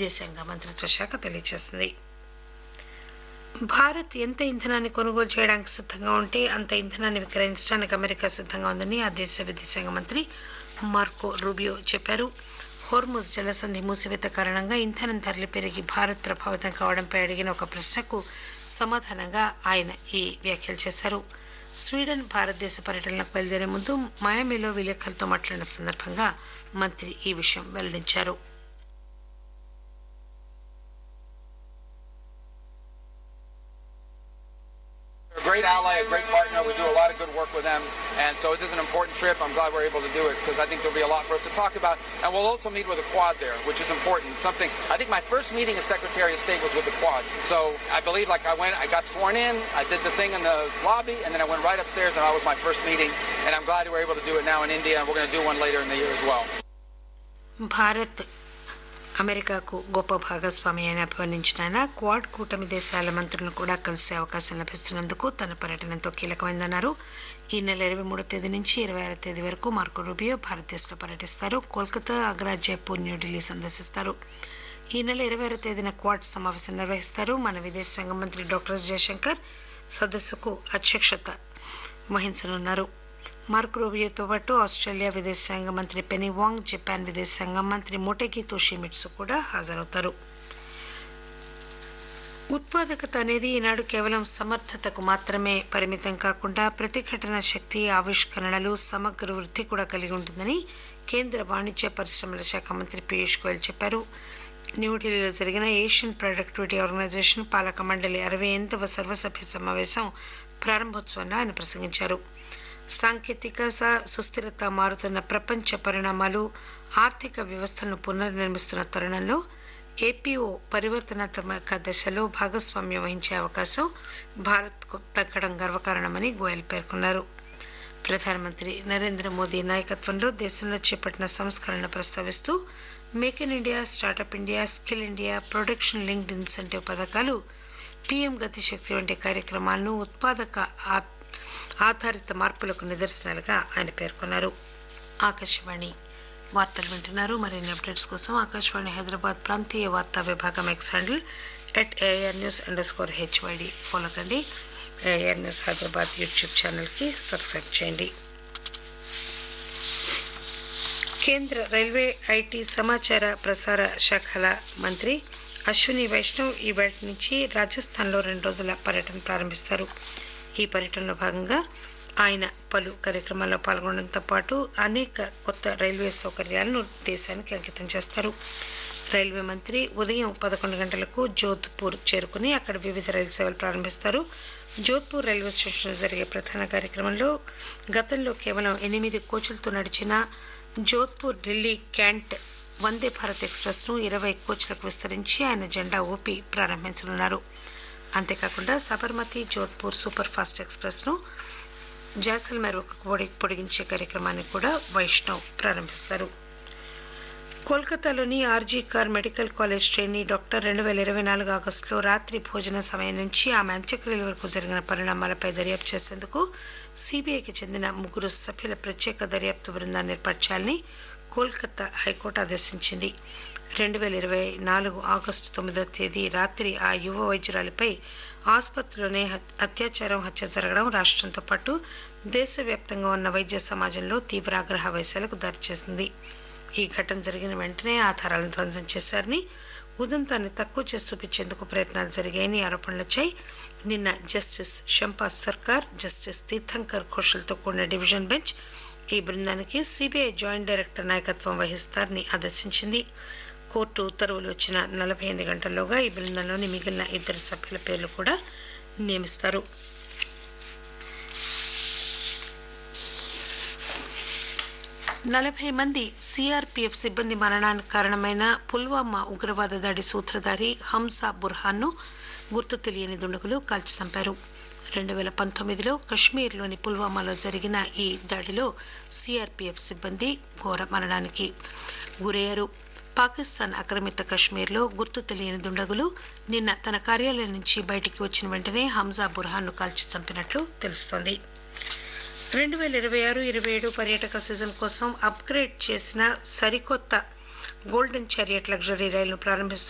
విదేశాంగ మంత్రిత్వ శాఖ తెలియజేసింది భారత్ ఎంత ఇంధనాన్ని కొనుగోలు చేయడానికి సిద్ధంగా ఉంటే అంత ఇంధనాన్ని విక్రయించడానికి అమెరికా సిద్ధంగా ఉందని ఆ దేశ విదేశాంగ మంత్రి మార్కో రూబియో చెప్పారు హోర్ముజ్ జలసంధి మూసివేత కారణంగా ఇంధనం ధరలు పెరిగి భారత్ ప్రభావితం కావడంపై అడిగిన ఒక ప్రశ్నకు సమాధానంగా ఆయన ఈ వ్యాఖ్యలు చేశారు స్వీడన్ భారతదేశ పర్యటనలకు బయలుదేరే ముందు మయామిలో విలేకరులతో మాట్లాడిన సందర్భంగా మంత్రి ఈ విషయం వెల్లడించారు a great ally, a great partner. We do a lot of good work with them. And so it is an important trip. I'm glad we're able to do it because I think there'll be a lot for us to talk about. And we'll also meet with the Quad there, which is important. Something, I think my first meeting as Secretary of State was with the Quad. So I believe like I went, I got sworn in, I did the thing in the lobby, and then I went right upstairs and that was my first meeting. And I'm glad we're able to do it now in India and we're going to do one later in the year as well. Bharat అమెరికాకు గొప్ప భాగస్వామి అని అభివర్ణించిన ఆయన quad కూటమి దేశాల మంత్రులను కూడా కలిసే అవకాశం లభిస్తున్నందుకు తన పర్యటన ఎంతో కీలకమైందన్నారు ఈ నెల ఇరవై మూడో తేదీ నుంచి ఇరవై ఆరో తేదీ వరకు మార్కో రూబియో భారతదేశంలో పర్యటిస్తారు కోల్కతా ఆగ్రా జైపూర్ న్యూఢిల్లీ సందర్శిస్తారు ఈ నెల ఇరవై ఆరో తేదీన క్వాడ్ సమావేశం నిర్వహిస్తారు మన విదేశాంగ మంత్రి డాక్టర్ ఎస్ జయశంకర్ సదస్సుకు అధ్యక్షత వహించనున్నారు మార్క్ రూబియోతో పాటు ఆస్ట్రేలియా విదేశాంగ మంత్రి పెనీ వాంగ్ జపాన్ విదేశాంగ మంత్రి మోటెకి తోషిమిట్సు కూడా హాజరవుతారు ఉత్పాదకత అనేది ఈనాడు కేవలం సమర్థతకు మాత్రమే పరిమితం కాకుండా ప్రతిఘటన శక్తి ఆవిష్కరణలు సమగ్ర వృద్ధి కూడా కలిగి ఉంటుందని కేంద్ర వాణిజ్య పరిశ్రమల శాఖ మంత్రి పీయూష్ గోయల్ చెప్పారు న్యూఢిల్లీలో జరిగిన ఏషియన్ ప్రొడక్టివిటీ ఆర్గనైజేషన్ పాలక మండలి అరవై ఎనిమిదవ సర్వసభ్య సమావేశం ప్రారంభోత్సవంలో ఆయన ప్రసంగించారు సాంకేతిక సుస్థిరత మారుతున్న ప్రపంచ పరిణామాలు ఆర్థిక వ్యవస్థలను పునర్నిర్మిస్తున్న తరుణంలో ఏపీఓ పరివర్తనాత్మక దశలో భాగస్వామ్యం వహించే అవకాశం భారత్కు తగ్గడం గర్వకారణమని గోయల్ పేర్కొన్నారు ప్రధానమంత్రి నరేంద్ర మోదీ నాయకత్వంలో దేశంలో చేపట్టిన సంస్కరణ ప్రస్తావిస్తూ make in India startup India skill India production linked incentive పథకాలు పీఎం గతిశక్తి వంటి కార్యక్రమాలను ఉత్పాదక ఆధారిత మార్పులకు నిదర్శనాలుగా ఆయన పేర్కొన్నారు ఆకాశవాణి వార్తలు వింటున్నారు మరిన్ని అప్డేట్స్ కోసం ఆకాశవాణి హైదరాబాద్ ప్రాంతీయ వార్తా విభాగం X handle at air news underscore HYD follow కండి ఏఆర్ న్యూస్ హైదరాబాద్ యూట్యూబ్ ఛానల్కి సబ్స్క్రైబ్ చేయండి కేంద్ర రైల్వే ఐటీ సమాచార ప్రసార శాఖల మంత్రి అశ్విని వైష్ణవ్ ఈ వేటి నుంచి రాజస్థాన్లో రెండు రోజుల పర్యటన ప్రారంభిస్తారు ఈ పర్యటనలో భాగంగా ఆయన పలు కార్యక్రమాల్లో పాల్గొనడంతో పాటు అనేక కొత్త రైల్వే సౌకర్యాలను దేశానికి అంకితం చేస్తారు రైల్వే మంత్రి ఉదయం పదకొండు గంటలకు జోధ్పూర్ చేరుకుని అక్కడ వివిధ రైలు సేవలు ప్రారంభిస్తారు జోధ్పూర్ రైల్వే స్టేషన్లో జరిగే ప్రధాన కార్యక్రమంలో గతంలో కేవలం ఎనిమిది కోచ్లతో నడిచిన జోధ్పూర్ ఢిల్లీ క్యాంట్ వందే భారత్ ఎక్స్ప్రెస్ ను ఇరవై కోచ్లకు విస్తరించి ఆయన జెండా ఊపి ప్రారంభించనున్నారు అంతేకాకుండా Sabarmati Jodhpur superfast express ను జాసల్మేర్ పొడిగించే కార్యక్రమాన్ని కూడా వైష్ణవ్ ప్రారంభిస్తారు కోల్కతాలోని RG Kar medical college trainee doctor రెండు వేల ఇరవై నాలుగు ఆగస్టులో రాత్రి భోజన సమయం నుంచి ఆమె అంత్యక్రియల వరకు జరిగిన పరిణామాలపై దర్యాప్తు చేసేందుకు సిబిఐకి చెందిన ముగ్గురు సభ్యుల ప్రత్యేక దర్యాప్తు బృందాన్ని ఏర్పాటు చేయాలని కోల్కతా హైకోర్టు ఆదేశించింది రెండు వేల ఇరవై నాలుగు ఆగస్టు తొమ్మిదో తేదీ రాత్రి ఆ యువ వైద్యురాలిపై ఆసుపత్రిలోనే అత్యాచారం హత్య జరగడం రాష్ట్రంతో పాటు దేశవ్యాప్తంగా ఉన్న వైద్య సమాజంలో తీవ్ర ఆగ్రహ వైశాలకు దారిచేసింది ఈ ఘటన జరిగిన వెంటనే ఆధారాలను ధ్వంసం చేశారని ఉదంతాన్ని తక్కువ చేసి చూపించేందుకు ప్రయత్నాలు జరిగాయని ఆరోపణలు వచ్చాయి నిన్న జస్టిస్ షంపా సర్కార్ జస్టిస్ తీర్థంకర్ ఘోషల్తో కూడిన డివిజన్ బెంచ్ ఈ బృందానికి సిబిఐ జాయింట్ డైరెక్టర్ నాయకత్వం వహిస్తారని ఆదేశించింది కోర్టు ఉత్తర్వులు వచ్చిన నలభై ఎనిమిది గంటల్లోగా ఈ బృందంలోని మిగిలిన ఇద్దరు సభ్యుల పేర్లు కూడా నియమిస్తారు నలభై మంది సిఆర్పీఎఫ్ సిబ్బంది మరణానికి కారణమైన పుల్వామా ఉగ్రవాద దాడి సూత్రధారి హంసా బుర్హాన్ను గుర్తు తెలియని దుండగులు కాల్చి చంపారు రెండు వేల పంతొమ్మిదిలో కశ్మీర్లోని పుల్వామాలో జరిగిన ఈ దాడిలో సిఆర్పీఎఫ్ సిబ్బంది ఘోర మరణానికి గురయ్యారు పాకిస్తాన్ ఆక్రమిత కశ్మీర్లో గుర్తు తెలియని దుండగులు నిన్న తన కార్యాలయం నుంచి బయటికి వచ్చిన వెంటనే హంజా బుర్హాన్ను కాల్చి చంపినట్లు తెలుస్తోంది రెండు వేల ఇరవై ఆరు ఇరవై ఏడు పర్యాటక సీజన్ కోసం అప్గ్రేడ్ చేసిన సరికొత్త గోల్డెన్ చారియట్ లగ్జరీ రైలును ప్రారంభిస్తున్నారు